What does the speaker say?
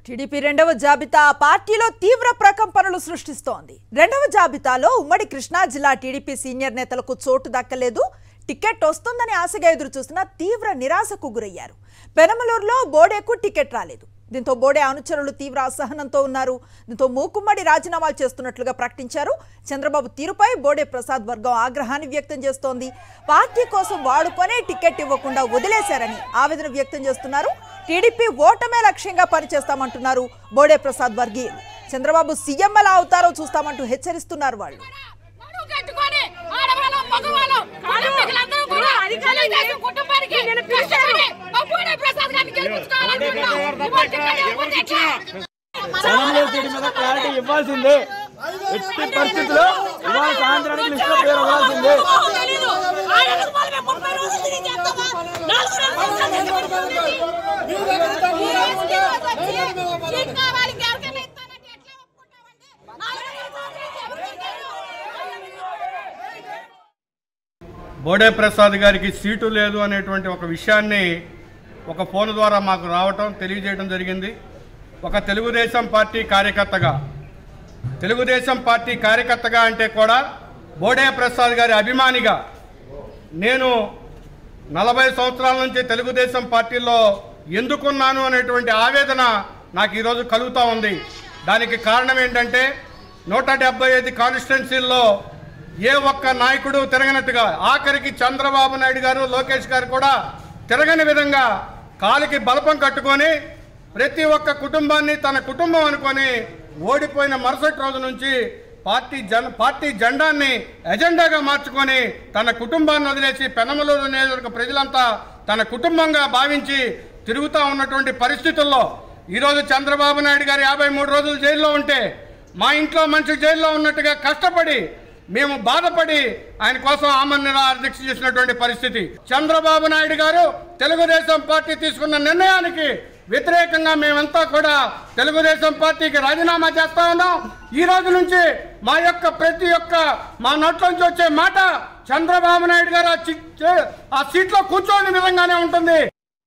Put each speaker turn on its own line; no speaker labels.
TDP రెండవ జాబితా ఆ పార్టీలో తీవ్ర ప్రకంపనలు సృష్టిస్తోంది రెండవ జాబితాలో ఉమ్మడి కృష్ణా జిల్లా టీడీపీ సీనియర్ నేతలకు చోటు దక్కలేదు టికెట్ వస్తుందని ఆశగా ఎదురు చూసిన తీవ్ర నిరాశకు గురయ్యారు పెనమలూరులో బోడేకు టికెట్ రాలేదు దీంతో బోడే అనుచరులు తీవ్ర అసహనంతో ఉన్నారు దీంతో మూకుమ్మడి రాజీనామాలు చేస్తున్నట్లుగా ప్రకటించారు చంద్రబాబు తీరుపై బోడే ప్రసాద్ వర్గం ఆగ్రహాన్ని వ్యక్తం చేస్తోంది పార్టీ కోసం వాడుకొనే టికెట్ ఇవ్వకుండా వదిలేశారని ఆవేదన వ్యక్తం చేస్తున్నారు టీడీపీ ఓటమే లక్ష్యంగా పనిచేస్తామంటున్నారు బోడే ప్రసాద్ వర్గీయులు చంద్రబాబు సీఎం ఎలా అవుతారో చూస్తామంటూ హెచ్చరిస్తున్నారు వాళ్ళు
నడుము కట్టుకొని ఆడవాళ్ళం, మగవాళ్ళం, ఆడపిల్లలందరూ కూడా తెలుగుదేశం కుటుంబానికి కష్టపడి అప్పుడే ప్రసాద్ గారిని గెలిపించుకోవాలనుకుంటున్నాం. ఇవాళ టికెట్ ఇవ్వకపోతే ఎట్లా?
జనంలో దీని మీద క్లారిటీ ఇవ్వాల్సిందే ఎట్టి పరిస్థితుల్లో ఇవాళ సాయంత్రానికి లిస్ట్ లో పేరు ఇవ్వాల్సిందే
మొహం తెలీదు. ఆయనకు మనమే ముప్పై రోజులు తిరిగి చేస్తామా? నాలుగు రోజులు కష్టపడి సీట్ కావాలి, ఎవరికైనా ఇస్తానంటే ఎట్లా ఒప్పుకుంటామండి? నాలుగు రోజులు ఎవరికైనా
బోడే ప్రసాద్ గారికి సీటు లేదు అనేటువంటి ఒక విషయాన్ని ఒక ఫోన్ ద్వారా మాకు రావటం తెలియజేయడం జరిగింది ఒక తెలుగుదేశం పార్టీ కార్యకర్తగా తెలుగుదేశం పార్టీ కార్యకర్తగా అంటే కూడా బోడే ప్రసాద్ గారి అభిమానిగా నేను నలభై సంవత్సరాల నుంచి తెలుగుదేశం పార్టీలో ఎందుకున్నాను అనేటువంటి ఆవేదన నాకు ఈరోజు కలుగుతూ ఉంది దానికి కారణం ఏంటంటే నూట డెబ్బై ఐదు కాన్స్టిట్యున్సీల్లో ఏ ఒక్క నాయకుడు తిరగనట్టుగా ఆఖరికి చంద్రబాబు నాయుడు గారు లోకేష్ గారు కూడా తిరగని విధంగా కాలికి బలపం కట్టుకొని ప్రతి ఒక్క కుటుంబాన్ని తన కుటుంబం అనుకొని ఓడిపోయిన మరుసటి రోజు నుంచి పార్టీ జన పార్టీ జెండాన్ని ఎజెండాగా మార్చుకొని తన కుటుంబాన్ని వదిలేసి పెనమలూరు నియోజకవర్గ ప్రజలంతా తన కుటుంబంగా భావించి తిరుగుతూ ఉన్నటువంటి పరిస్థితుల్లో ఈరోజు చంద్రబాబు నాయుడు గారు యాభై మూడు రోజులు జైల్లో ఉంటే మా ఇంట్లో మంచి జైల్లో ఉన్నట్టుగా కష్టపడి మేము బాధపడి ఆయన కోసం ఆమరణ నిరాహార దీక్ష చేసినటువంటి పరిస్థితి చంద్రబాబు నాయుడు గారు తెలుగుదేశం పార్టీ తీసుకున్న నిర్ణయానికి వ్యతిరేకంగా మేమంతా కూడా తెలుగుదేశం పార్టీకి రాజీనామా చేస్తా ఉన్నాం ఈ రోజు నుంచి మా యొక్క ప్రతి ఒక్క మా నోట్లోంచి వచ్చే మాట చంద్రబాబు నాయుడు గారు ఆ చి- ఆ సీట్లో కూర్చోని విధంగానే ఉంటుంది